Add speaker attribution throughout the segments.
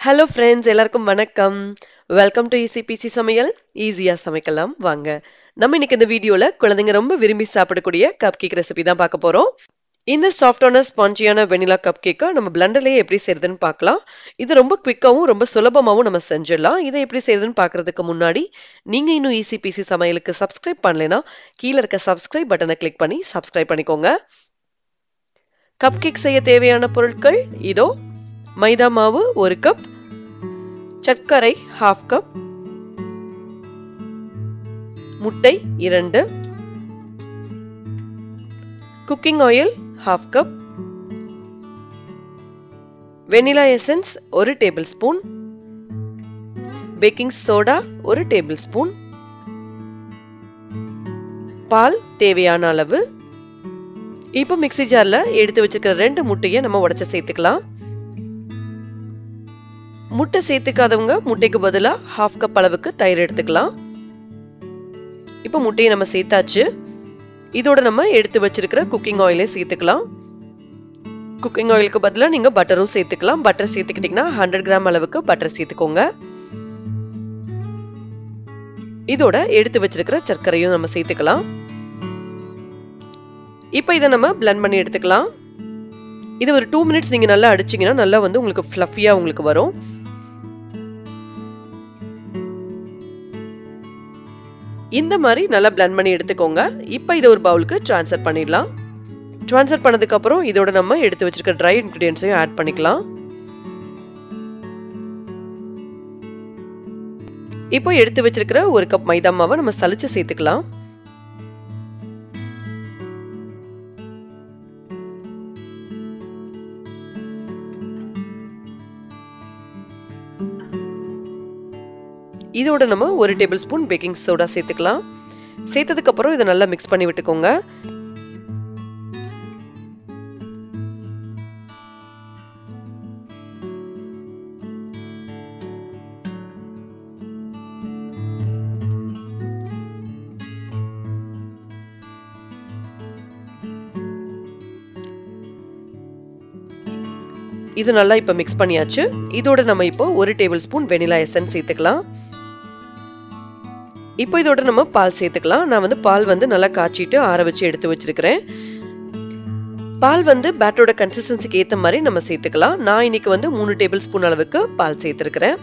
Speaker 1: hello friends எல்லாருக்கும் வணக்கம் welcome to இசிபிசி சமையல் ஈஸியா சமைக்கலாம் வாங்க நம்ம இன்னைக்கு இந்த வீடியோல குழந்தைங்க ரொம்ப விரும்பி சாப்பிடக்கூடிய கப் கேக் ரெசிபி தான் பார்க்க போறோம் இந்த சாஃப்டான ஸ்பாஞ்சியான வெனிலா கப் கேக்கை நம்ம பிளண்டர்லேயே எப்படி செய்யறதுன்னு பார்க்கலாம் இது ரொம்ப குவிக்காவும் ரொம்ப சுலபமாகவும் நம்ம செஞ்சிடலாம் இதை எப்படி செய்யறதுன்னு பார்க்கறதுக்கு முன்னாடி நீங்க இன்னும் இசிபிசி சமையலுக்கு சப்ஸ்கிரைப் பண்ணலைன்னா கீழே இருக்க சப்ஸ்கிரைப் பட்டனை கிளிக் பண்ணி சப்ஸ்கிரைப் பண்ணிக்கோங்க கப் கேக் செய்ய தேவையான பொருட்கள் இதோ மைதா மாவு ஒரு கப் சர்க்கரை ஹாஃப் கப் முட்டை இரண்டு cooking oil half cup vanilla essence ஒரு டேபிள் ஸ்பூன் பேக்கிங் சோடா ஒரு டேபிள் ஸ்பூன் பால் தேவையான அளவு இப்போ மிக்சி ஜார்ல எடுத்து வச்சிருக்கிற ரெண்டு முட்டையை நம்ம உடச்சு சேர்த்துக்கலாம் முட்டை சேர்த்துக்காதவங்க முட்டைக்கு பதிலாக ஹாஃப் கப் அளவுக்கு தயிர் எடுத்துக்கலாம் இப்போ முட்டையை நம்ம சேர்த்தாச்சு இதோட நம்ம எடுத்து வச்சிருக்கிற குக்கிங் ஆயிலே சேர்த்துக்கலாம் குக்கிங் ஆயிலுக்கு பதிலாக நீங்கள் பட்டரும் சேர்த்துக்கலாம் பட்டர் சேர்த்துக்கிட்டிங்கன்னா ஹண்ட்ரட் கிராம் அளவுக்கு பட்டர் சேர்த்துக்கோங்க இதோட எடுத்து வச்சிருக்கிற சர்க்கரையும் நம்ம சேர்த்துக்கலாம் இப்போ இதை நம்ம பிளண்ட் பண்ணி எடுத்துக்கலாம் இது ஒரு டூ மினிட்ஸ் நீங்கள் நல்லா அடிச்சிங்கன்னா நல்லா வந்து உங்களுக்கு ஃப்ளஃபியாக உங்களுக்கு வரும் இந்த மாதிரி நல்லா பிளண்ட் பண்ணி எடுத்துக்கோங்க இப்போ இதை ஒரு பவுலுக்கு ட்ரான்ஸ்ஃபர் பண்ணிடலாம் ட்ரான்ஸ்ஃபர் பண்ணதுக்கப்புறம் இதோட நம்ம எடுத்து வச்சிருக்க ட்ரை இன்க்ரீடியன்ஸையும் ஆட் பண்ணிக்கலாம் இப்போ எடுத்து வச்சிருக்கிற ஒரு கப் மைதா மாவை நம்ம சலிச்சு சேர்த்துக்கலாம் இதோட நம்ம ஒரு டேபிள் ஸ்பூன் பேக்கிங் சோடா சேர்த்துக்கலாம் சேர்த்ததுக்கு அப்புறம் இதை நல்லா மிக்ஸ் பண்ணி விட்டுக்கோங்க இது நல்லா இப்போ மிக்ஸ் பண்ணியாச்சு இதோட நம்ம இப்போ ஒரு டேபிள் ஸ்பூன் வெனிலா எசன்ஸ் சேர்த்துக்கலாம் இப்போ இதோட நம்ம பால் சேர்த்துக்கலாம் நான் வந்து பால் வந்து நல்லா காய்ச்சிட்டு ஆற வச்சு எடுத்து வச்சிருக்கிறேன் பால் வந்து பேட்டரோட கன்சிஸ்டன்சிக்கு ஏற்ற மாதிரி நம்ம சேர்த்துக்கலாம் நான் இன்னைக்கு வந்து மூணு டேபிள் ஸ்பூன் அளவுக்கு பால் சேர்த்துருக்கிறேன்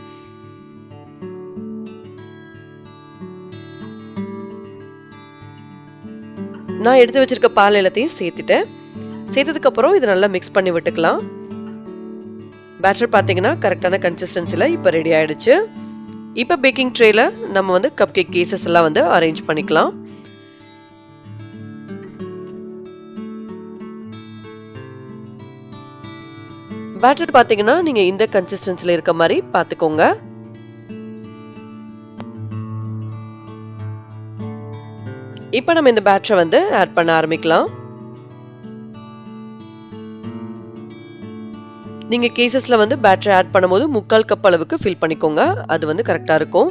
Speaker 1: நான் எடுத்து வச்சிருக்க பால் எல்லாத்தையும் சேர்த்துட்டேன் சேர்த்ததுக்கு அப்புறம் இதை நல்லா மிக்ஸ் பண்ணி விட்டுக்கலாம் பேட்டர் பார்த்தீங்கன்னா கரெக்டான கன்சிஸ்டன்சியில் இப்போ ரெடி ஆயிடுச்சு இப்போ பேக்கிங் ட்ரேல நம்ம வந்து கப் கேக் கேசஸ் எல்லாம் வந்து அரேஞ்ச் பண்ணிக்கலாம் பேட்டர் பார்த்தீங்கன்னா நீங்க இந்த கன்சிஸ்டன்சில இருக்க மாதிரி பார்த்துக்கோங்க இப்போ நம்ம இந்த பேட்டரை வந்து ஆட் பண்ண ஆரம்பிக்கலாம் நீங்க கேசஸ்ல வந்து பேட்டரி ஆட் பண்ணும்போது முக்கால் கப் அளவுக்கு ஃபில் பண்ணிக்கோங்க அது வந்து கரெக்டா இருக்கும்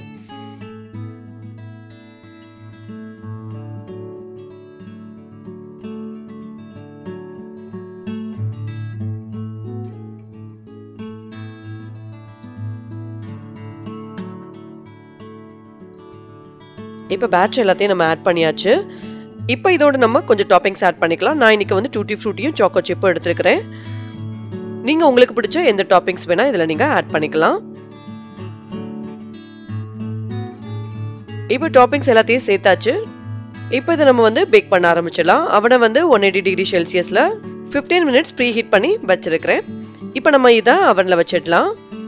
Speaker 1: இப்போ பேட்டரி எல்லாத்தையும் நம்ம ஆட் பண்ணியாச்சு இப்போ இதோட நம்ம கொஞ்சம் டாப்பிங்ஸ் ஆட் பண்ணிக்கலாம் நான் இன்னைக்கு வந்து டூட்டி ஃப்ரூட்டியும் சாக்கோ சிப்பும் எடுத்துருக்கிறேன் நீங்க உங்களுக்கு பிடிச்ச எந்த டாப்பிங்ஸ் வேணா இதுல நீங்க ஆட் பண்ணிக்கலாம் இப்போ டாப்பிங்ஸ் எல்லாத்தையும் சேர்த்தாச்சு இப்போ இதை நம்ம வந்து பேக் பண்ண ஆரம்பிச்சிடலாம் அவனை வந்து ஒன் எயிட்டி டிகிரி செல்சியஸ்ல ஃபிஃப்டீன் மினிட்ஸ் ப்ரீ ஹீட் பண்ணி வச்சிருக்கிறேன் இப்போ நம்ம இதை அவனில் வச்சிடலாம்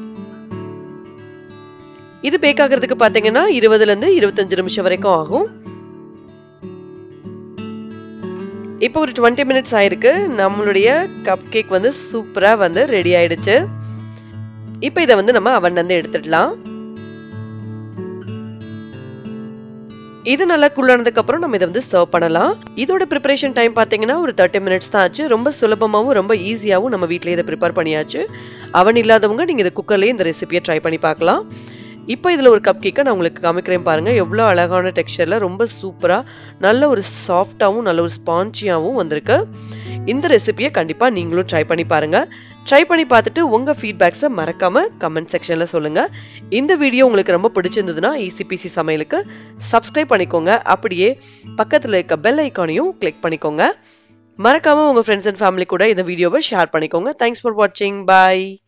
Speaker 1: இது பேக் ஆகிறதுக்கு பார்த்தீங்கன்னா இருபதுலேருந்து இருபத்தஞ்சு நிமிஷம் வரைக்கும் ஆகும் இப்போ ஒரு டுவெண்ட்டி மினிட்ஸ் ஆயிருக்கு நம்மளுடைய கப் கேக் வந்து சூப்பராக வந்து ரெடி ஆயிடுச்சு இப்போ இதை வந்து நம்ம அவன்லேருந்து எடுத்துடலாம் இது நல்லா குள்ளானதுக்கு அப்புறம் நம்ம இதை வந்து சர்வ் பண்ணலாம் இதோட ப்ரிப்பரேஷன் டைம் பார்த்தீங்கன்னா ஒரு தேர்ட்டி மினிட்ஸ் தான் ஆச்சு ரொம்ப சுலபமாகவும் ரொம்ப ஈஸியாகவும் நம்ம வீட்டிலேயே இதை ப்ரிப்பேர் பண்ணியாச்சு அவன் இல்லாதவங்க நீங்கள் இதை குக்கர்லேயே இந்த ரெசிபியை ட்ரை பண்ணி பார்க்கலாம் இப்போ இதில் ஒரு கப் கேக்கை நான் உங்களுக்கு காமிக்கிறேன் பாருங்கள் எவ்வளோ அழகான டெக்ஸ்சரில் ரொம்ப சூப்பராக நல்ல ஒரு சாஃப்டாகவும் நல்ல ஒரு ஸ்பான்ச்சியாகவும் வந்திருக்கு இந்த ரெசிபியை கண்டிப்பாக நீங்களும் ட்ரை பண்ணி பாருங்கள் ட்ரை பண்ணி பார்த்துட்டு உங்க ஃபீட்பேக்ஸை மறக்காம கமெண்ட் செக்ஷன்ல சொல்லுங்க இந்த வீடியோ உங்களுக்கு ரொம்ப பிடிச்சிருந்ததுன்னா இசிபிசி சமையலுக்கு சப்ஸ்கிரைப் பண்ணிக்கோங்க அப்படியே பக்கத்துல இருக்க பெல் ஐக்கானையும் கிளிக் பண்ணிக்கோங்க மறக்காம உங்க ஃப்ரெண்ட்ஸ் அண்ட் ஃபேமிலி கூட இந்த வீடியோவை ஷேர் பண்ணிக்கோங்க தேங்க்ஸ் ஃபார் வாட்சிங் பாய்